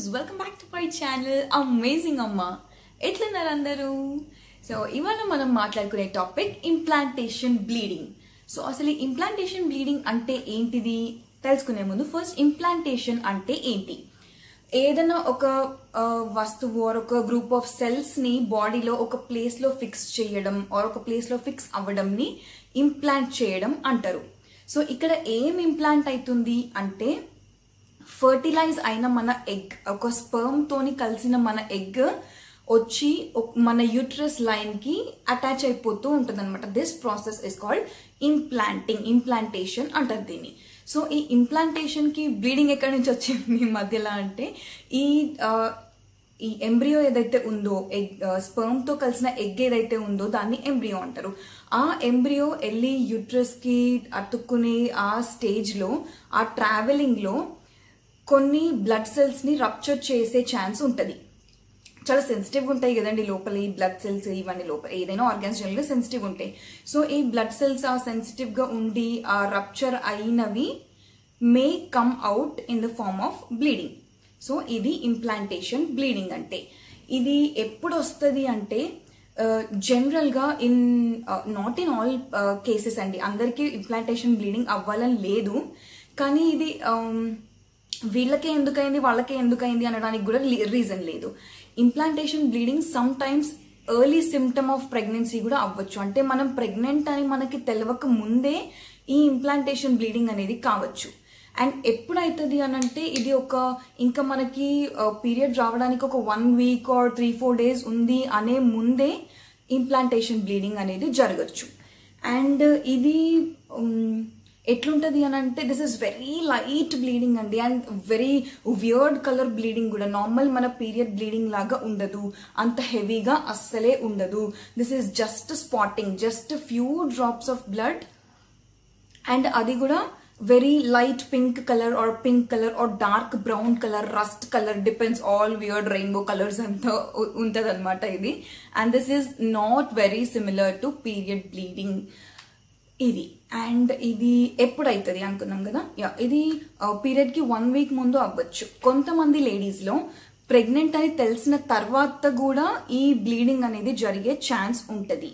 welcome back to my channel amazing అమ్మ ఎట్లున్నారు అందరూ సో ఇవాళ మనం మాట్లాడుకునే టాపిక్ ఇంప్లాంటేషన్ బ్లీడింగ్ సో అసలు ఈ ఇంప్లాంటేషన్ బ్లీడింగ్ అంటే ఏంటిది తెలుసుకునే ముందు ఫస్ట్ ఇంప్లాంటేషన్ అంటే ఏంటి ఏదైనా ఒక ఆ, వస్తువు ఆర్ ఒక గ్రూప్ ఆఫ్ సెల్స్ ని బాడీలో ఒక ప్లేస్ లో ఫిక్స్ చేయడం ఆర్ ఒక ప్లేస్ లో ఫిక్స్ అవ్వడం ని ఇంప్లాంట్ చేయడం అంటారు సో ఇక్కడ ఏం ఇంప్లాంట్ అవుతుంది అంటే ఫర్టిలైజ్ అయిన మన ఎగ్ ఒక స్పర్మ్ తోని కలిసిన మన ఎగ్ వచ్చి ఒక- మన యూట్రస్ లైన్ కి అటాచ్ అయిపోతూ ఉంటుంది అనమాట this process is called implanting implantation అంటారు దీన్ని సో ఈ ఇంప్లాంటేషన్ కి బ్లీడింగ్ ఎక్కడి నుంచి వచ్చింది ఈ మధ్యలో అంటే ఈ ఆ, ఈ ఎంబ్రియో ఏదైతే ఉందో ఎగ్ స్పర్మ్ తో కలిసిన ఎగ్ ఏదైతే ఉందో దాన్ని ఎంబ్రియో అంటారు ఆ ఎంబ్రియో వెళ్ళి యూట్రస్ కి అతుక్కునే ఆ స్టేజ్ లో ఆ ట్రావెలింగ్ లో కొన్ని బ్లడ్ సెల్స్ ని రప్చర్ చేసే ఛాన్స్ ఉంటది చాలా సెన్సిటివ్ ఉంటాయి కదండి లోపల ఈ బ్లడ్ సెల్స్ ఇవన్నీ లోపల ఏదైనా ఆర్గాన్స్ జనరల్ గా సెన్సిటివ్ ఉంటాయి సో ఈ బ్లడ్ సెల్స్ ఆ సెన్సిటివ్ గా ఉండి ఆ రప్చర్ అయినవి may come out in the form of bleeding so ఇది ఇంప్లాంటేషన్ బ్లీడింగ్ అంటే ఇది ఎప్పుడు వస్తుంది అంటే జనరల్ గా in not in all cases అండి అందరికీ ఇంప్లాంటేషన్ బ్లీడింగ్ అవ్వాలని లేదు కానీ ఇది um, వీళ్ళకే ఎందుకైంది వాళ్ళకే ఎందుకైంది అనడానికి కూడా రీజన్ లేదు implantation bleeding sometimes early symptom of pregnancy కూడా అవ్వచ్చు అంటే మనం ప్రెగ్నెంట్ అని మనకి తెలియక ముందే ఈ ఇంప్లాంటేషన్ బ్లీడింగ్ అనేది కావచ్చు అండ్ ఎప్పుడైతుంది అని అంటే ఇది ఒక ఇంకా మనకి పీరియడ్ రావడానికి ఒక one week or three four days ఉంది అనే ముందే ఇంప్లాంటేషన్ బ్లీడింగ్ అనేది జరగచ్చు అండ్ ఇది ఉమ్, ఎట్లుంటది అని అంటే this is very light bleeding అండి and very weird colour bleeding కూడా నార్మల్ మన పీరియడ్ బ్లీడింగ్ లాగా ఉండదు అంత హెవీగా అస్సలే ఉండదు this is just spotting just few drops of blood and అది కూడా very light pink colour or pink colour or dark brown colour rust colour depends all weird rainbow colours అంతా ఉంటది అనమాట ఇది and this is not very similar to period bleeding ఇది and ఇది ఎప్పుడైతుంది అనుకున్నాం కదా యా ఇది పీరియడ్ కి వన్ వీక్ ముందు అవ్వచ్చు కొంతమంది లేడీస్ లో ప్రెగ్నెంట్ అని తెలిసిన తర్వాత కూడా ఈ బ్లీడింగ్ అనేది జరిగే ఛాన్స్ ఉంటది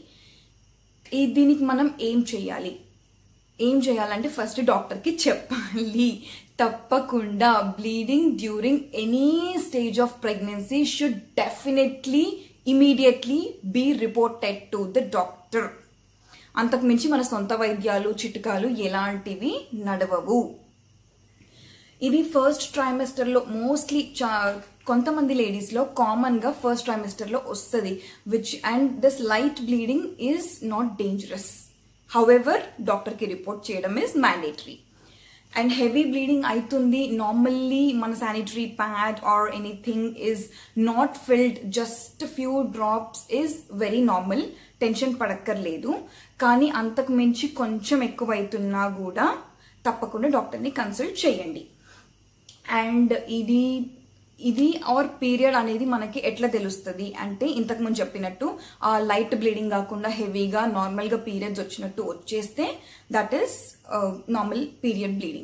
ఈ దీనికి మనం ఏం చేయాలి ఏం చేయాలంటే ఫస్ట్ డాక్టర్కి చెప్పాలి తప్పకుండా bleeding during any stage of pregnancy should definitely immediately be reported to the doctor అంతకు మించి మన సొంత వైద్యాలు చిట్కాలు ఎలాంటివి నడవవు ఇది ఫస్ట్ ట్రైమెస్టర్ లో మోస్ట్లీ కొంతమంది లేడీస్ లో కామన్ గా ఫస్ట్ ట్రైమెస్టర్ లో వస్తుంది which and this light bleeding is not dangerous however doctor కి రిపోర్ట్ చేయడం is mandatory and heavy bleeding అవుతుంది నార్మల్లీ మన sanitary pad or anything is not filled just few drops is very normal tension పడక్కర్లేదు కానీ అంతకు మించి కొంచెం ఎక్కువ అవుతున్నా కూడా తప్పకుండా డాక్టర్ని కన్సల్ట్ చేయండి అండ్ ఇది ఇది ఆర్ పీరియడ్ అనేది మనకి ఎట్లా తెలుస్తుంది అంటే ఇంతకు ముందు చెప్పినట్టు ఆ లైట్ బ్లీడింగ్ కాకుండా హెవీగా నార్మల్గా పీరియడ్స్ వచ్చినట్టు వచ్చేస్తే that is normal period bleeding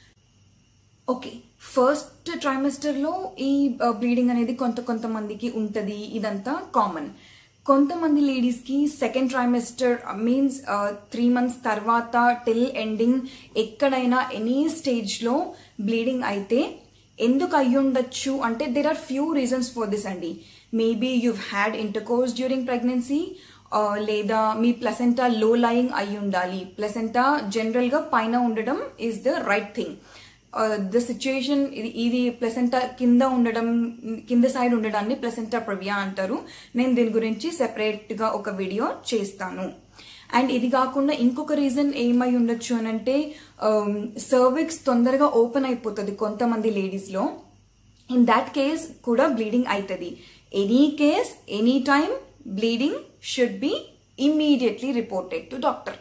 okay first trimester లో ఈ బ్లీడింగ్ అనేది కొంత కొంతమందికి ఉంటది ఇదంతా కామన్ కొంతమంది లేడీస్ కి second trimester means three months తర్వాత టిల్ ఎండింగ్ ఎక్కడైనా ఎనీ స్టేజ్ లో బ్లీడింగ్ అయితే ఎందుకు అయ్యుండొచ్చు అంటే there are few reasons for this అండి maybe you had intercourse during pregnancy లేదా మీ ప్లసెంటా లో లయింగ్ అయి ఉండాలి ప్లసెంటా జనరల్ గా పైన ఉండడం is the right thing the situation ఇది ఇది ప్లసెంటా కింద ఉండడం కింద సైడ్ ఉండడాన్ని ప్లసెంటా ప్రవ్యా అంటారు నేను దీని గురించి సెపరేట్ గా ఒక వీడియో చేస్తాను అండ్ ఇది కాకుండా ఇంకొక రీజన్ ఏమై ఉండొచ్చు అని అంటే సర్విక్స్ తొందరగా ఓపెన్ అయిపోతుంది కొంతమంది లేడీస్ లో ఇన్ దాట్ కేస్ కూడా బ్లీడింగ్ అవుతుంది any case any time bleeding should be immediately reported to doctor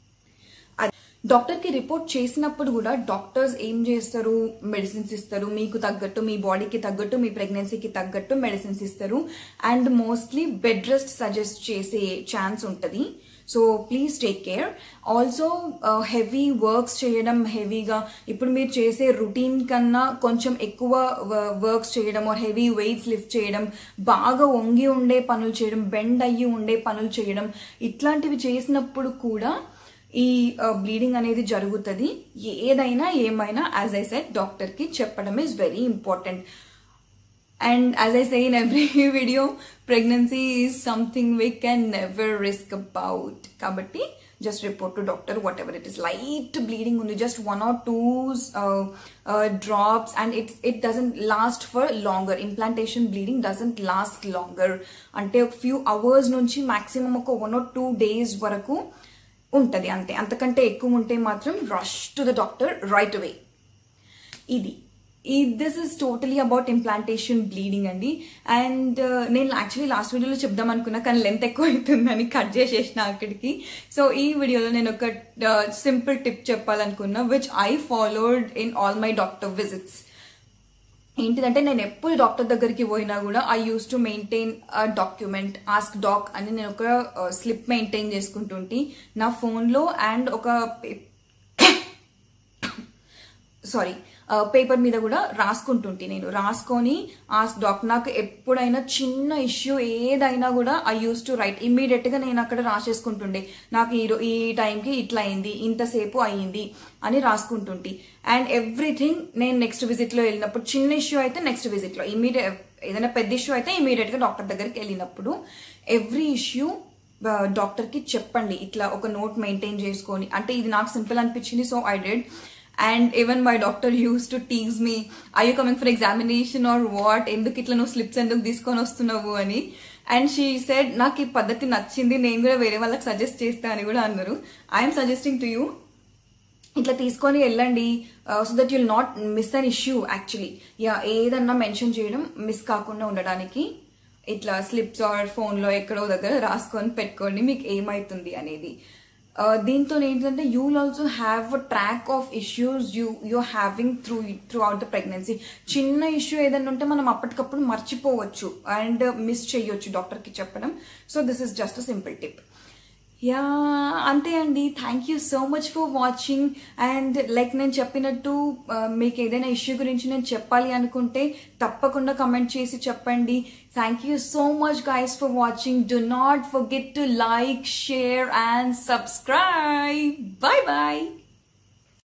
doctor కి రిపోర్ట్ చేసినప్పుడు కూడా డాక్టర్స్ ఏం చేస్తారు మెడిసిన్స్ ఇస్తారు మీకు తగ్గట్టు మీ బాడీకి తగ్గట్టు మీ ప్రెగ్నెన్సీకి తగ్గట్టు మెడిసిన్స్ ఇస్తారు and mostly bed rest suggest చేసే ఛాన్స్ ఉంటుంది so please take care also heavy works చేయడం హెవీగా ఇప్పుడు మీరు చేసే రొటీన్ కన్నా కొంచెం ఎక్కువ వర్క్స్ చేయడం హెవీ వెయిట్స్ లిఫ్ట్ చేయడం బాగా వంగి ఉండే పనులు చేయడం బెండ్ అయ్యి ఉండే పనులు చేయడం ఇట్లాంటివి చేసినప్పుడు కూడా ఈ బ్లీడింగ్ అనేది జరుగుతుంది ఏదైనా ఏమైనా యాజ్ ఐ సెట్ డాక్టర్కి చెప్పడం is very important and as I say in every video pregnancy is something we can never risk about కాబట్టి just report to doctor whatever it is light bleeding ఉంది just one or two drops and it it doesn't last for longer implantation bleeding doesn't last longer అంటే ఒక few hours నుంచి maximum ఒక one or two days వరకు ఉంటుంది అంతే అంతకంటే ఎక్కువ ఉంటే మాత్రం rush to the doctor right away ఇది ఈ this is totally about implantation bleeding అండి అండ్ నేను యాక్చువల్లీ లాస్ట్ వీడియోలో చెప్దాం అనుకున్నా కానీ లెంత్ ఎక్కువ అవుతుందని కట్ చేసేసిన అక్కడికి సో ఈ వీడియోలో నేను ఒక సింపుల్ టిప్ చెప్పాలనుకున్నా which I followed in all my doctor visits ఏంటిదంటే నేను ఎప్పుడు డాక్టర్ దగ్గరికి పోయినా కూడా I use to maintain document ask doc అని నేను ఒక స్లిప్ మెయింటైన్ చేసుకుంటుంటే నా ఫోన్లో అండ్ ఒక సారీ పేపర్ మీద కూడా రాసుకుంటుంటే నేను రాసుకొని ఆస్క్ డాక్ నాకు ఎప్పుడైనా చిన్న ఇష్యూ ఏదైనా కూడా I use to write immediate గా నేను అక్కడ రాసేసుకుంటుండే నాకు ఈ ఈ టైంకి ఇట్లా అయింది ఇంతసేపు అయింది అని రాసుకుంటుంటే అండ్ ఎవ్రీథింగ్ నేను నెక్స్ట్ విజిట్ లో వెళ్ళినప్పుడు చిన్న ఇష్యూ అయితే నెక్స్ట్ విజిట్ లో ఇమీడియట్ ఏదైనా పెద్ద ఇష్యూ అయితే ఇమీడియట్ గా డాక్టర్ దగ్గరికి వెళ్ళినప్పుడు ఎవ్రీ ఇష్యూ డాక్టర్ కి చెప్పండి ఇట్లా ఒక నోట్ మెయింటైన్ చేసుకొని అంటే ఇది నాకు సింపుల్ అనిపించింది so I did and even my doctor use to tease me I you coming for examination or what ఎందుకు ఇట్లా నువ్వు స్లిప్స్ ఎందుకు తీసుకొని వస్తున్నావు అని అండ్ షీ సెడ్ నాకు ఈ పద్ధతి నచ్చింది నేను కూడా వేరే వాళ్ళకి సజెస్ట్ చేస్తా అని కూడా అన్నారు ఐఎమ్ సజెస్టింగ్ టు యూ ఇట్లా తీసుకొని వెళ్ళండి so that you'll not miss an issue actually yeah ఏదన్నా మెన్షన్ చేయడం మిస్ కాకుండా ఉండడానికి ఇట్లా స్లిప్స్ ఆర్ ఫోన్లో ఎక్కడో దగ్గర రాసుకొని పెట్టుకోండి మీకు ఏమైతుంది అనేది దీంతో ఏంటంటే you will also have a track of issues you you having through throughout the pregnancy చిన్న ఇష్యూ ఏదైనా ఉంటే మనం అప్పటికప్పుడు మర్చిపోవచ్చు అండ్ మిస్ చేయొచ్చు డాక్టర్కి చెప్పడం so this is just a simple tip yeah అంతే అండి thank you so much for watching and like నేను చెప్పినట్టు మీకు ఏదైనా ఇష్యూ గురించి నేను చెప్పాలి అనుకుంటే తప్పకుండా కమెంట్ చేసి చెప్పండి thank you so much guys for watching do not forget to like share and subscribe bye bye